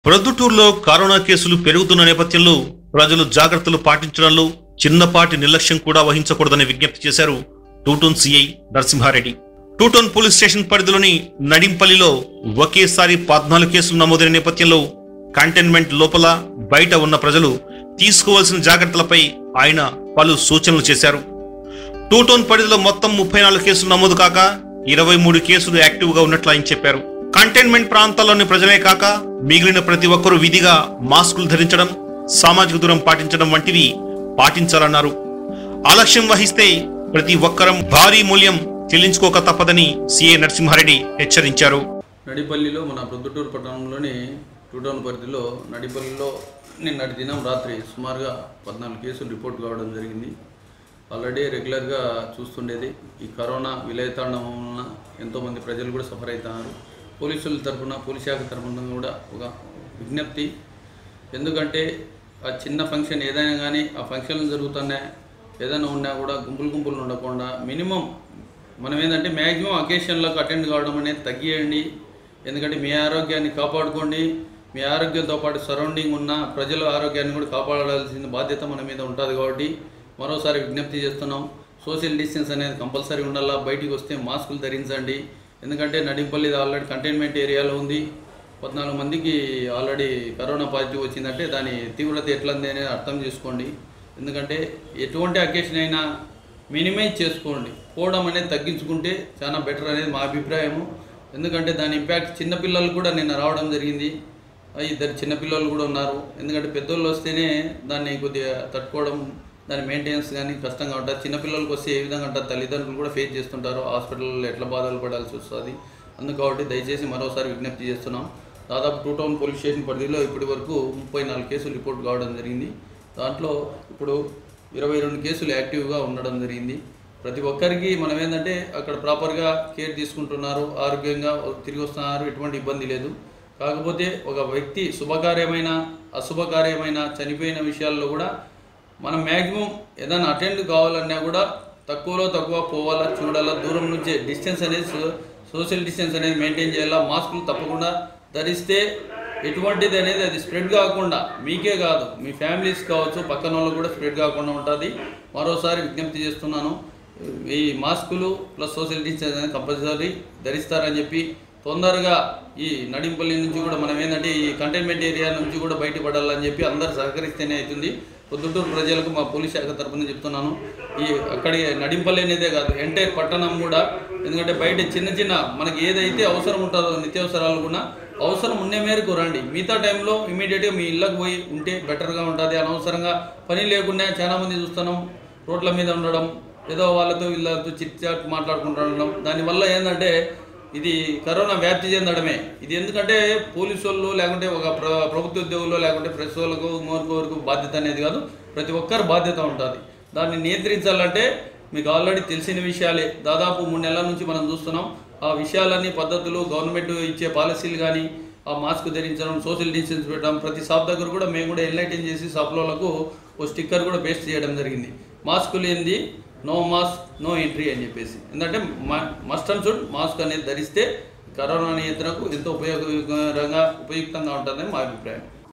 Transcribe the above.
ప్రొద్దుటూరులో కరోనా కేసులు పెరుగుతున్న నేపథ్యంలో ప్రజలు జాగ్రత్తలు పాటించడంలో చిన్నపాటి నిర్లక్ష్యం కూడా వహించకూడదని విజ్ఞప్తి చేశారు two town CI Narasimha Reddy two town police station పరిధిలోని నడింపల్లిలో ఒకేసారి పద్నాలుగు కేసులు నమోదైన నేపథ్యంలో కంటైన్మెంట్ లోపల బయట ఉన్న ప్రజలు తీసుకోవాల్సిన జాగ్రత్తలపై ఆయన పలు సూచనలు చేశారు టూటోన్ పరిధిలో మొత్తం ముప్పై నాలుగు కేసులు నమోదు కాక ఇరవై మూడు కేసులు యాక్టివ్ గా ఉన్నట్లు ఆయన చెప్పారు కంటైన్మెంట్ ప్రాంతాల్లోని ప్రజలే కాక మిగిలిన ప్రతి ఒక్కరూ విధిగా మాస్కులు ధరించడం సామాజిక దూరం పాటించడం వంటివి పాటించాలన్నారు ఆలస్యం వహిస్తే ప్రతి ఒక్కరం భారీ మూల్యం చెల్లించుకోక తప్పదని సీఏ నరసింహారెడ్డి హెచ్చరించారు నడిపల్లిలో మన ప్రొద్దుటూరు పట్టణంలోని టూటౌన్ పరిధిలో నడిపల్లిలో నిన్నటి దినం రాత్రి సుమారుగా పద్నాలుగు కేసులు రిపోర్ట్ కావడం జరిగింది ఆల్రెడీ రెగ్యులర్గా చూస్తుండేది ఈ కరోనా విలయతాండం వలన ఎంతోమంది ప్రజలు కూడా సఫర్ అవుతున్నారు పోలీసుల తరఫున పోలీస్ శాఖ తరఫున కూడా ఒక విజ్ఞప్తి ఎందుకంటే ఆ చిన్న ఫంక్షన్ ఏదైనా కానీ ఆ ఫంక్షన్లు జరుగుతున్నాయి ఏదైనా ఉన్నా కూడా గుంపులు గుంపులు ఉండకుండా మినిమం మనం ఏంటంటే మ్యాక్సిమం అకేషన్లకు అటెండ్ కావడం అనేది తగ్గియండి ఎందుకంటే మీ ఆరోగ్యాన్ని కాపాడుకోండి మీ ఆరోగ్యంతో పాటు సరౌండింగ్ ఉన్న ప్రజల ఆరోగ్యాన్ని కూడా కాపాడాల్సిన బాధ్యత మన మీద ఉంటుంది కాబట్టి మరోసారి విజ్ఞప్తి చేస్తున్నాం సోషల్ డిస్టెన్స్ అనేది కంపల్సరీ ఉండాలా బయటికి వస్తే మాస్కులు ధరించండి ఎందుకంటే నడింపల్లి ఆల్రెడీ కంటైన్మెంట్ ఏరియాలో ఉంది పద్నాలుగు మందికి ఆల్రెడీ కరోనా పాజిటివ్ వచ్చిందంటే దాని తీవ్రత ఎట్లంది అనేది అర్థం చేసుకోండి ఎందుకంటే ఎటువంటి అకేషన్ అయినా మినిమైజ్ చేసుకోండి పోవడం అనేది తగ్గించుకుంటే చాలా బెటర్ అనేది మా అభిప్రాయము ఎందుకంటే దాని ఇంపాక్ట్ చిన్నపిల్లలు కూడా నిన్న రావడం జరిగింది ఆ ఇద్దరు చిన్నపిల్లలు కూడా ఉన్నారు ఎందుకంటే పెద్దోళ్ళు వస్తేనే దాన్ని కొద్దిగా తట్టుకోవడం దాని మెయింటెనెన్స్ కానీ కష్టంగా ఉంటుంది చిన్నపిల్లలకు వస్తే ఏ విధంగా ఉంటుంది తల్లిదండ్రులు కూడా ఫేస్ చేస్తుంటారు హాస్పిటల్లో ఎట్లా బాధలు పడాల్సి వస్తుంది అందుకు కాబట్టి దయచేసి మరోసారి విజ్ఞప్తి చేస్తున్నాం దాదాపు టూ టౌన్ పోలీస్ స్టేషన్ పరిధిలో ఇప్పటి వరకు ముప్పై నాలుగు కేసులు రిపోర్ట్ కావడం జరిగింది దాంట్లో ఇప్పుడు ఇరవై రెండు కేసులు యాక్టివ్గా ఉండడం జరిగింది ప్రతి ఒక్కరికి మనం ఏంటంటే అక్కడ ప్రాపర్గా కేర్ తీసుకుంటున్నారు ఆరోగ్యంగా తిరిగి వస్తున్నారు ఎటువంటి ఇబ్బంది లేదు కాకపోతే ఒక వ్యక్తి శుభకార్యమైన అశుభకార్యమైన చనిపోయిన విషయాల్లో కూడా మనం మ్యాక్సిమం ఏదైనా అటెండ్ కావాలన్నా కూడా తక్కువలో తక్కువ పోవాలా చూడాలా దూరం నుంచే డిస్టెన్స్ అనేది సో- సోషల్ డిస్టెన్స్ అనేది మెయింటైన్ చేయాలా మాస్కులు తప్పకుండా ధరిస్తే ఎటువంటిది అనేది అది స్ప్రెడ్ కాకుండా మీకే కాదు మీ ఫ్యామిలీస్ కావచ్చు పక్కన వాళ్ళకు కూడా స్ప్రెడ్ కాకుండా ఉంటుంది మరోసారి విజ్ఞప్తి చేస్తున్నాను ఈ మాస్కులు ప్లస్ సోషల్ డిస్టెన్స్ అనేది కంపల్సరీ ధరిస్తారని చెప్పి తొందరగా ఈ నడింపల్లి నుంచి కూడా మనం ఏంటంటే ఈ కంటైన్మెంట్ ఏరియా నుంచి కూడా బయటపడాలని చెప్పి అందరు సహకరిస్తేనే అవుతుంది పొద్దుటూరు ప్రజలకు మా పోలీస్ శాఖ తరపున చెప్తున్నాను ఈ అక్కడి నడింపల్లి అనేదే కాదు ఎంటైర్ పట్టణం కూడా ఎందుకంటే బయట చిన్న చిన్న మనకి ఏదైతే అవసరం ఉంటుందో నిత్యావసరాలు కూడా అవసరం ఉండే మేరకు రండి మిగతా టైంలో ఇమీడియట్గా మీ ఇళ్ళకి పోయి ఉంటే బెటర్గా ఉంటుంది అనవసరంగా పని లేకుండా చాలామంది చూస్తున్నాం రోడ్ల మీద ఉండడం ఏదో వాళ్ళతో వీళ్ళతో చిట్ చాట్ మాట్లాడుకుంటూ ఉండడం దానివల్ల ఏంటంటే ఇది కరోనా వ్యాప్తి చెందడమే ఇది ఎందుకంటే పోలీసు వాళ్ళు లేకుంటే ఒక ప్ర ప్రభుత్వ ఉద్యోగులు లేకుంటే ప్రెస్ వాళ్ళకు మోరకు వరకు బాధ్యత అనేది కాదు ప్రతి ఒక్కరు బాధ్యత ఉంటుంది దాన్ని నియంత్రించాలంటే మీకు ఆల్రెడీ తెలిసిన విషయాలే దాదాపు మూడు నెలల నుంచి మనం చూస్తున్నాం ఆ విషయాలన్నీ పద్ధతులు గవర్నమెంట్ ఇచ్చే పాలసీలు కానీ ఆ మాస్క్ ధరించడం సోషల్ డిస్టెన్స్ పెట్టడం ప్రతి షాప్ దగ్గర కూడా మేము కూడా ఎన్లైటింగ్ చేసి షాప్లకు ఓ స్టిక్కర్ కూడా పేస్ట్ చేయడం జరిగింది మాస్క్ లేనిది నో మాస్క్ నో ఎంట్రీ అని చెప్పేసి ఎందుకంటే మస్ట్ అండ్ షుడ్ మాస్క్ అనేది ధరిస్తే కరోనా నియంత్రణకు ఎంతో ఉపయోగకరంగా ఉపయుక్తంగా ఉంటుందని మా అభిప్రాయం